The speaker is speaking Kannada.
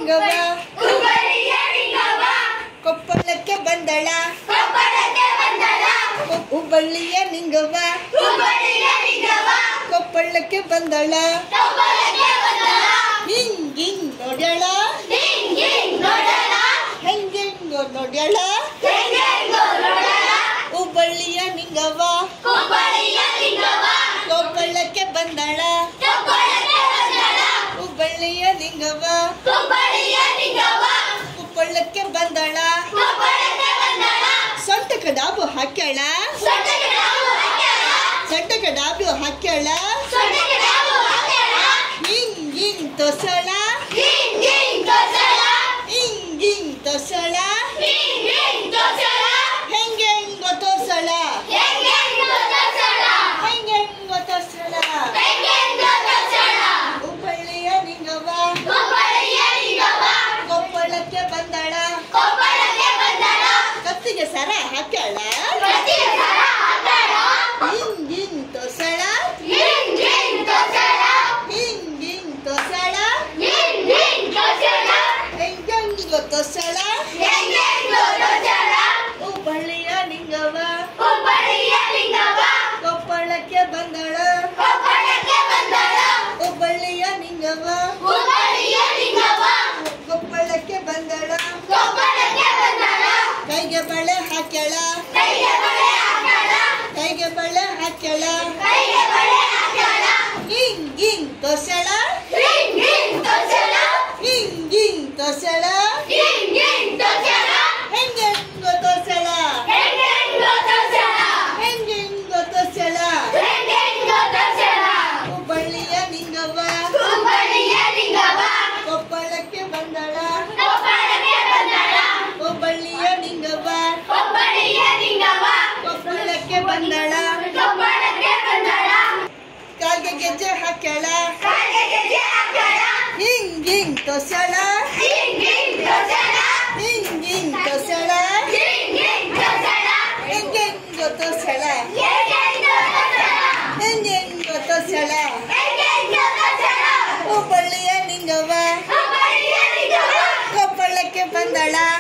ನಿಂಗವ ಹುಬ್ಬಳ್ಳಿಯ ನಿಂಗವ ಕೊಪ್ಪಳಕ್ಕೆ ಬಂದಳ ಕೊಪ್ಪಳಕ್ಕೆ ಬಂದಳ ಹು- ಹುಬ್ಬಳ್ಳಿಯ ನಿಂಗವ ಹುಬ್ಬಳ್ಳಿಯ ನಿಂಗವ ಕೊಪ್ಪಳಕ್ಕೆ ಬಂದಳ ಕೊಪ್ಪಳಕ್ಕೆ ಬಂದಳ ಹಿಂಗ್ ಹಿಂಗ್ ನೋಡ್ಯಾಳ ಹಿಂಗ್ ಹಿಂಗ್ ನೋಡಲ ಹೆಂಗೆಂಗೋ ನೋಡ್ಯಾಳ ಹೆಂಗೆಂಗೋ ನೋಡಲ ಹುಬ್ಬಳ್ಳಿಯ ನಿಂಗವ ಹುಬ್ಬಳ್ಳಿಯ ನಿಂಗವ ಕೊಪ್ಪಳಕ್ಕೆ ಬಂದಳ ಕೊಪ್ಪಳಕ್ಕೆ ಬಂದಳ ಹುಬ್ಬಳ್ಳಿಯ ನಿಂಗವ ಹುಬ್ಬಳ್ಳಿಯ ನಿಂಗವ ಕೊಪ್ಪಳಕ್ಕೆ ಬಂದಳ ಕೊಪ್ಪಳಕ್ಕೆ ಬಂದಳ ಸೊಂಟ ಕಡಾಬು ಹಾಕ್ಯಾಳ ಸೊಂಟಕ್ಕೆ ನಾವು ಹಾಕ್ಯಾಳ ಸೊಂಟ ಕಡಾಬು ಹಾಕ್ಯಾಳ ಸೊಂಟಕ್ಕೆ ನಾವು ಹಾಕ್ಯಾಳ ಹಿಂಗ್ ಹಿಂಗ್ ತೊಸಳ ಹಿಂಗ್ ಹಿಂಗ್ ತೋರ್ಸಳ ಹಿಂಗ್ ಹಿಂಗ್ ತೊಸಳ ಹಿಂಗ್ ಹಿಂಗ್ ತೋರ್ಸಳ ಹೆಂಗೆಂಗೋ ತೋರ್ಸಳ ಹೆಂಗೆಂಗೋ ತೋರ್ಸಳ ಹೆಂಗೆಂಗೋ ತೋರ್ಸಳ ಹೆಂಗೆಂಗೋ ತೋರ್ಸಳ ಹುಬ್ಬಳ್ಳಿಯ ನಿಂಗವ ಹುಬ್ಬಳ್ಳಿಯ ನಿಂಗವ ಕೊಪ್ಪಳಕ್ಕೆ ಬಂದಳ ಕೊಪ್ಪಳಕ್ಕೆ ಬಂದಳ ಕತ್ತಿಗೆ ಸರ ಹಾಕ್ಯಾಳ ಪ್ರತಿ ಸಲ ಹಾಕ್ಯಾಳ ಹಿಂಗ್ ಹಿಂಗ್ ತೊಸಳ ಹಿಂಗ್ ಹಿಂಗ್ ತೋರ್ಸಳ ಹಿಂಗ್ ಹಿಂಗ್ ತೊಸಳ ಹಿಂಗ್ ಹಿಂಗ್ ತೋರ್ಸಳ ಹೆಂಗೆಂಗೋ ತೊಸಳ ಹೆಂಗೆಂಗೋ ತೋರ್ಸಳ ಹುಬ್ಬಳ್ಳಿಯ ನಿಂಗವ ಹುಬ್ಬಳ್ಳಿಯ ನಿಂಗವ ಕೊಪ್ಪಳಕ್ಕೆ ಬಂದಳ ಕೊಪ್ಪಳಕ್ಕೆ ಬಂದಳ ಹುಬ್ಬಳ್ಳಿಯ ನಿಂಗವ ಹುಬ್ಬಳ್ಳಿಯ ನಿಂಗವ ಕೊಪ್ಪಳಕ್ಕೆ ಬಂದಳ ಕೊಪ್ಪಳಕ್ಕೆ ಬಂದಳ ಕೈಗೆ ಬಳೆ ಹಾಕ್ಯಾಳ ಕೈಗೆ ಬಳೆ ಹಾಕ್ಯಾಳ ಕೈಗೆ ಬಳೆ ಹಾಕ್ಯಾಳ ಕೈಗೆ ಬಳೆ ಹಾಕ್ಯಾಳ ಹಿಂಗ್ ಹಿಂಗ್ ತೊಸಳ ಹಿಂಗ್ ಹಿಂಗ್ ತೋರ್ಸಳ ಹಿಂಗ್ ಹಿಂಗ್ ತೊಸಳ ಹಿಂಗ್ ಹಿಂಗ್ ತೋರ್ಸಳ ಹೆಂಗೆಂಗೋ ತೊಸಳ ಹೆಂಗೆಂಗೋ ತೋರ್ಸಳ ಹೆಂಗೆಂಗೋ ತೊಸಳ ಹೆಂಗೆಂಗೋ ತೋರ್ಸಳ ಹುಬ್ಬಳ್ಳಿಯ ನಿಂಗವ ಹುಬ್ಬಳ್ಳಿಯ ನಿಂಗವ ಕೊಪ್ಪಳಕ್ಕೆ ಬಂದಳ ಕೊಪ್ಪಳಕ್ಕೆ ಬಂದಳ ಹುಬ್ಬಳ್ಳಿಯ ನಿಂಗವ ಹುಬ್ಬಳ್ಳಿಯ ನಿಂಗವ ಕೊಪ್ಪಳಕ್ಕೆ ಬಂದಳ ಕೊಪ್ಪಳಕ್ಕೆ ಬಂದಳ ಕಾಗೆ ಗೆಜ್ಜೆ ಹಾಕ್ಯಾಳ ಕಾಗೆ ಗೆಜ್ಜೆ ಹಾಕ್ಯಾಳ ಹಿಂಗ್ ಹಿಂಗ್ ತೊಸಳ ಹಿಂಗ್ ಹಿಂಗ್ ತೋರ್ಸಳ ಹಿಂಗ್ ಹಿಂಗ್ ತೊಸಳ ಹಿಂಗ್ ಹಿಂಗ್ ತೋರ್ಸಳ ಹೆಂಗೆಂಗೋ ತೊಸಳ ಹೆಂಗೆಂಗೋ ತೋರ್ಸಳ ಹೆಂಗೆಂಗೋ ತೊಸಳ ಹೆಂಗೆಂಗೋ ತೋರ್ಸಳ ಹುಬ್ಬಳ್ಳಿಯ ನಿಂಗವ ಹುಬ್ಬಳ್ಳಿಯ ನಿಂಗವ ಕೊಪ್ಪಳಕ್ಕೆ ಬಂದಳ